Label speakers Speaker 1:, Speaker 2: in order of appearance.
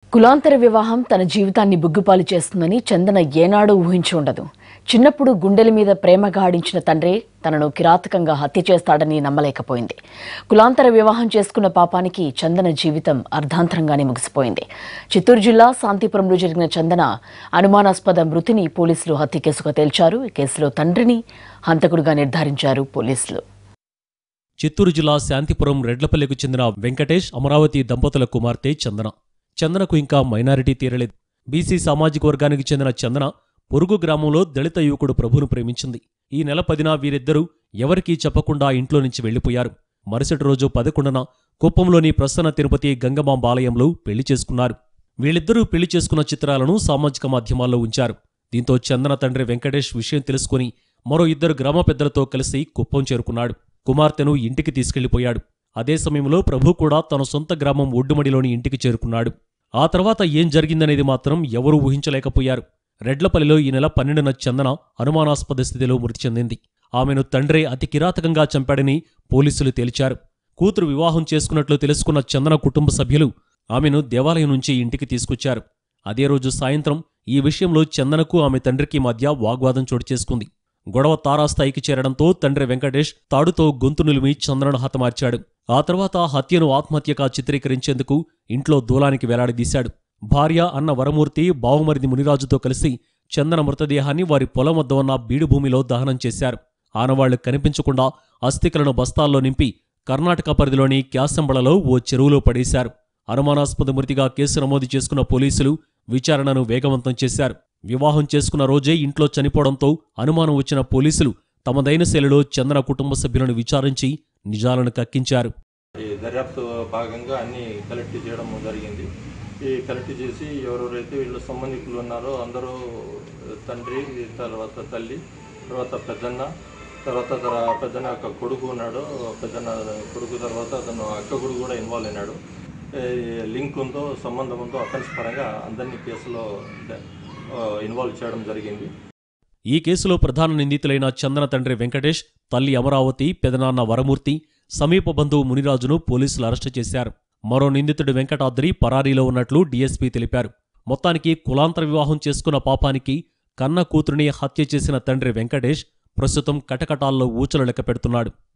Speaker 1: కులాంతర వివాహం తన జీవితాన్ని బుగ్గుపాలు చేస్తుందని చందన ఏనాడూ ఊహించి ఉండదు చిన్నప్పుడు గుండెల మీద ప్రేమ గాడించిన తండ్రే తనను కిరాతకంగా హత్య చేస్తాడని నమ్మలేకపోయింది కులాంతర వివాహం చేసుకున్న పాపానికి చందన జీవితం అర్ధాంతరంగానే ముగిసిపోయింది చిత్తూరు జిల్లా శాంతిపురంలో జరిగిన చందన అనుమానాస్పద మృతిని పోలీసులు హత్య కేసుగా తేల్చారు ఈ కేసులో తండ్రిని హంతకుడిగా నిర్ధారించారు పోలీసులు
Speaker 2: చిత్తూరు జిల్లా శాంతిపురం రెడ్లపల్లికు చెందిన వెంకటేష్ అమరావతి దంపతుల కుమార్తె చందన చందనకు ఇంకా మైనారిటీ తీరలేదు బీసీ సామాజిక వర్గానికి చెందిన చందన పొరుగు గ్రామంలో దళిత యువకుడు ప్రభును ప్రేమించింది ఈ నెల పదిన వీరిద్దరూ ఎవరికీ చెప్పకుండా ఇంట్లో నుంచి వెళ్లిపోయారు మరుసటి రోజు పదకొండున కుప్పంలోని ప్రసన్న తిరుపతి గంగమాంబ ఆలయంలో పెళ్లి చేసుకున్నారు వీళ్ళిద్దరూ పెళ్లి చేసుకున్న చిత్రాలను సామాజిక మాధ్యమాల్లో ఉంచారు దీంతో చందన తండ్రి వెంకటేష్ విషయం తెలుసుకుని మరో ఇద్దరు గ్రామ పెద్దలతో కలిసి కుప్పం చేరుకున్నాడు కుమార్తెను ఇంటికి తీసుకెళ్లిపోయాడు అదే సమయంలో ప్రభు కూడా తన సొంత గ్రామం ఒడ్డుమడిలోని ఇంటికి చేరుకున్నాడు ఆ తర్వాత ఏం జరిగిందనేది మాత్రం ఎవరూ ఊహించలేకపోయారు రెడ్లపల్లిలో ఈ నెల పన్నెండున చందన అనుమానాస్పద స్థితిలో మృతి చెందింది ఆమెను తండ్రే అతి కిరాతకంగా చంపాడని పోలీసులు తేల్చారు కూతురు వివాహం చేసుకున్నట్లు తెలుసుకున్న చందన కుటుంబ సభ్యులు ఆమెను దేవాలయం నుంచి ఇంటికి తీసుకొచ్చారు అదే రోజు సాయంత్రం ఈ విషయంలో చందనకు ఆమె తండ్రికి మధ్య వాగ్వాదం చోటు చేసుకుంది గొడవ తారాస్థాయికి చేరడంతో తండ్రి వెంకటేష్ తాడుతో గొంతు నిలిమి చంద్రను హతమార్చాడు ఆ తర్వాత హత్యను ఆత్మహత్యగా చిత్రీకరించేందుకు ఇంట్లో దూలానికి వేలాడదీశాడు భార్య అన్న వరమూర్తి బావుమరిది మునిరాజుతో కలిసి చందన మృతదేహాన్ని వారి పొలం వద్ద ఉన్న బీడు భూమిలో దహనం చేశారు ఆనవాళ్లు కనిపించకుండా అస్థికలను బస్తాల్లో నింపి కర్ణాటక పరిధిలోని క్యాసంబళలో ఓ చెరువులో పడేశారు అనుమానాస్పద మృతిగా కేసు నమోదు చేసుకున్న పోలీసులు విచారణను వేగవంతం చేశారు వివాహం చేసుకున్న రోజే ఇంట్లో చనిపోవడంతో అనుమానం వచ్చిన పోలీసులు తమదైన శైలిలో చందన కుటుంబ సభ్యులను విచారించి నిజాలను కక్కించారు
Speaker 3: ఈ దర్యాప్తు భాగంగా అన్ని కలెక్ట్ చేయడం జరిగింది ఈ కలెక్ట్ చేసి ఎవరెవరైతే వీళ్ళు సంబంధికులు ఉన్నారో అందరూ తండ్రి తర్వాత తల్లి తర్వాత పెద్దన్న తర్వాత తన పెద్దన్న యొక్క కొడుకు ఉన్నాడు పెద్దన్న కొడుకు తర్వాత అతను అక్క కొడుకు కూడా ఇన్వాల్వ్ అయినాడు ఈ లింక్ ఉందో సంబంధం ఉందో అఫెన్స్ పరంగా అందరినీ కేసులో ఇన్వాల్వ్ చేయడం జరిగింది
Speaker 2: ఈ కేసులో ప్రధాన నిందితులైన చందన తండ్రి వెంకటేష్ తల్లి అమరావతి పెదనాన్న వరమూర్తి సమీప బంధువు మునిరాజును పోలీసులు అరెస్టు చేశారు మరో నిందితుడు వెంకటాద్రి పరారీలో ఉన్నట్లు డీఎస్పీ తెలిపారు మొత్తానికి కులాంతర వివాహం చేసుకున్న పాపానికి కన్న కూతురిని హత్య చేసిన తండ్రి వెంకటేష్ ప్రస్తుతం కటకటాల్లో ఊచలు లెక్క పెడుతున్నాడు